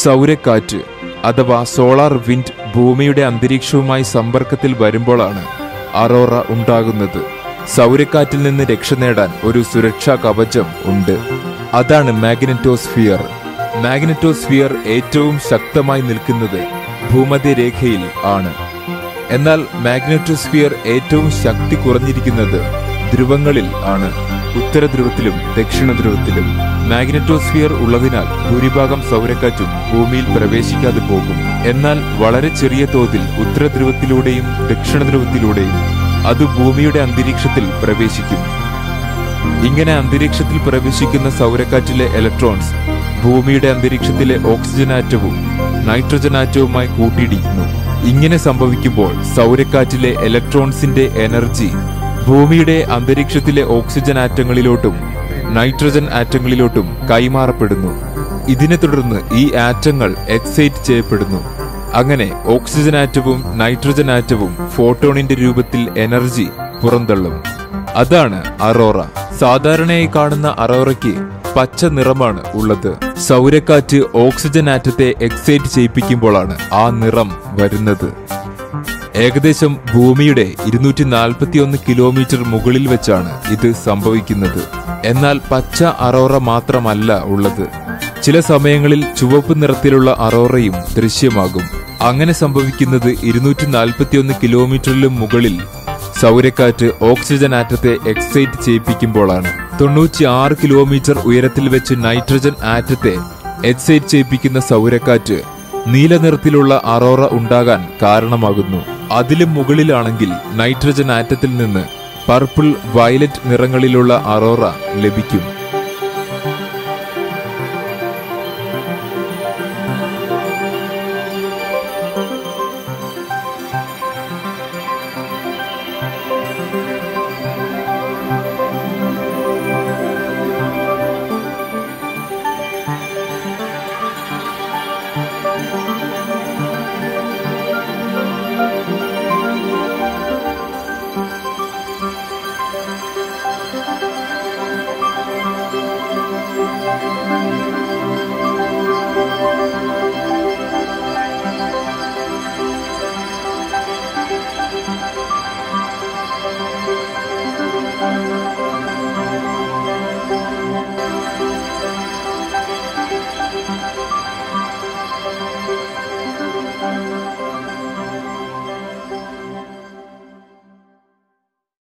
സൗരക്കാറ്റ് അഥവാ solar wind ഭൂമിയുടെ അന്തരീക്ഷവുമായി സമ്പർക്കത്തിൽ വരുമ്പോഴാണ് അറോറ ഉണ്ടാകുന്നത് സൗരക്കാറ്റിൽ നിന്ന് രക്ഷ നേടാൻ ഒരു സുരക്ഷാ കവചം ഉണ്ട് അതാണ് മാഗ്നറ്റോസ്ഫിയർ മാഗ്നറ്റോസ്ഫിയർ ഏറ്റവും ശക്തമായി നിൽക്കുന്നത് ഭൂമധ്യരേഖയിൽ ആണ് എന്നാൽ മാഗ്നറ്റോസ്ഫിയർ ഏറ്റവും ശക്തി കുറഞ്ഞിരിക്കുന്നത് ധ്രുവങ്ങളിൽ ആണ് ഉത്തര ധ്രുവത്തിലും ദക്ഷിണ ധ്രുവത്തിലും മാഗ്നറ്റോസ്ഫിയർ ഉള്ളതിനാൽ ഭൂരിഭാഗം സൗരക്കാറ്റും ഭൂമിയിൽ പ്രവേശിക്കാതെ പോകും എന്നാൽ വളരെ ചെറിയ തോതിൽ ഉത്തര ധ്രുവത്തിലൂടെയും ദക്ഷിണ ധ്രുവത്തിലൂടെയും അത് ഭൂമിയുടെ അന്തരീക്ഷത്തിൽ പ്രവേശിക്കും ഇങ്ങനെ അന്തരീക്ഷത്തിൽ പ്രവേശിക്കുന്ന സൗരക്കാറ്റിലെ ഇലക്ട്രോൺസ് ഭൂമിയുടെ അന്തരീക്ഷത്തിലെ ഓക്സിജൻ ആറ്റവും നൈട്രജൻ ആറ്റവുമായി കൂട്ടിയിടിക്കുന്നു ഇങ്ങനെ സംഭവിക്കുമ്പോൾ സൗരക്കാറ്റിലെ ഇലക്ട്രോൺസിന്റെ എനർജി ഭൂമിയുടെ അന്തരീക്ഷത്തിലെ ഓക്സിജൻ ആറ്റങ്ങളിലോട്ടും നൈട്രജൻ ആറ്റങ്ങളിലോട്ടും കൈമാറപ്പെടുന്നു ഇതിനെ തുടർന്ന് ഈ ആറ്റങ്ങൾ എക്സൈറ്റ് ചെയ്യപ്പെടുന്നു അങ്ങനെ ഓക്സിജൻ ആറ്റവും നൈട്രജൻ ആറ്റവും ഫോട്ടോണിന്റെ രൂപത്തിൽ എനർജി പുറന്തള്ളും അതാണ് അറോറ സാധാരണയായി കാണുന്ന അറോറയ്ക്ക് പച്ച നിറമാണ് ഉള്ളത് സൗരക്കാറ്റ് ഓക്സിജൻ ആറ്റത്തെ എക്സൈറ്റ് ചെയ്യിപ്പിക്കുമ്പോഴാണ് ആ നിറം വരുന്നത് ഏകദേശം ഭൂമിയുടെ ഇരുന്നൂറ്റി നാൽപ്പത്തിയൊന്ന് കിലോമീറ്റർ മുകളിൽ വെച്ചാണ് ഇത് സംഭവിക്കുന്നത് എന്നാൽ പച്ച അറോറ മാത്രമല്ല ഉള്ളത് ചില സമയങ്ങളിൽ ചുവപ്പ് നിറത്തിലുള്ള അറോറയും ദൃശ്യമാകും അങ്ങനെ സംഭവിക്കുന്നത് ഇരുന്നൂറ്റി നാൽപ്പത്തിയൊന്ന് കിലോമീറ്ററിലും മുകളിൽ സൗരക്കാറ്റ് ഓക്സിജൻ ആറ്റത്തെ എക്സൈറ്റ് ചെയ്യിപ്പിക്കുമ്പോഴാണ് തൊണ്ണൂറ്റി ആറ് കിലോമീറ്റർ ഉയരത്തിൽ വെച്ച് നൈട്രജൻ ആറ്റത്തെ എക്സൈറ്റ് ചെയ്യിപ്പിക്കുന്ന സൗരക്കാറ്റ് നീല നിറത്തിലുള്ള അറോറ ഉണ്ടാകാൻ കാരണമാകുന്നു അതിലും മുകളിലാണെങ്കിൽ നൈട്രജൻ ആറ്റത്തിൽ നിന്ന് പർപ്പിൾ വയലറ്റ് നിറങ്ങളിലുള്ള അറോറ ലഭിക്കും